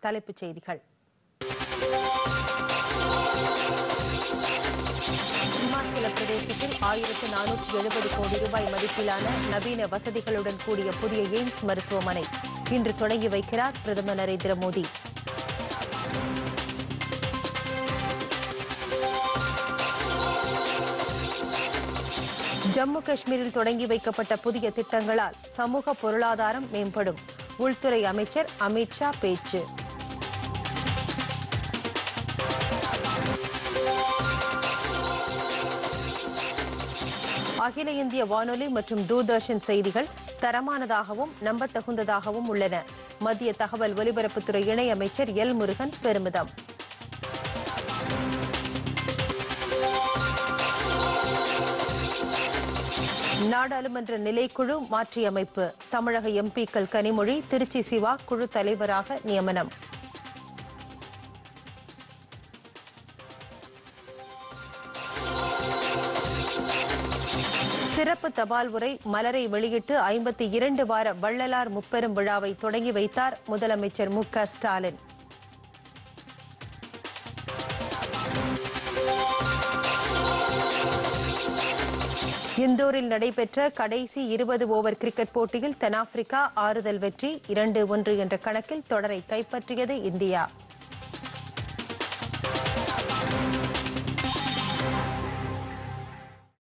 தலைப்புச் செய்திகள் இமாச்சல பிரதேசத்தில் ஆயிரத்து நானூற்றி எழுபது கோடி ரூபாய் மதிப்பிலான நவீன வசதிகளுடன் கூடிய புதிய எய்ம்ஸ் மருத்துவமனை இன்று தொடங்கி வைக்கிறார் பிரதமர் நரேந்திர மோடி ஜம்மு காஷ்மீரில் தொடங்கி வைக்கப்பட்ட புதிய திட்டங்களால் சமூக பொருளாதாரம் மேம்படும் உள்துறை அமைச்சர் அமித் ஷா பேச்சு அகில இந்திய வானொலி மற்றும் தூர்தர்ஷன் செய்திகள் தரமானதாகவும் நம்பத்தகுந்ததாகவும் உள்ளன மத்திய தகவல் ஒலிபரப்புத்துறை இணையமைச்சர் எல் முருகன் பெருமிதம் நாடாளுமன்ற நிலைக்குழு மாற்றியமைப்பு தமிழக எம்பிக்கள் கனிமொழி திருச்சி சிவா குழு தலைவராக நியமனம் சிறப்பு தபால் உரை மலரை வெளியிட்டு ஐம்பத்தி இரண்டு வார வள்ளலார் முப்பெரும் விழாவை தொடங்கி வைத்தார் முதலமைச்சர் மு க ஸ்டாலின் இந்தூரில் நடைபெற்ற கடைசி இருபது ஓவர் கிரிக்கெட் போட்டியில் தென்னாப்பிரிக்கா ஆறுதல் வெற்றி இரண்டு ஒன்று என்ற கணக்கில் தொடரை கைப்பற்றியது இந்தியா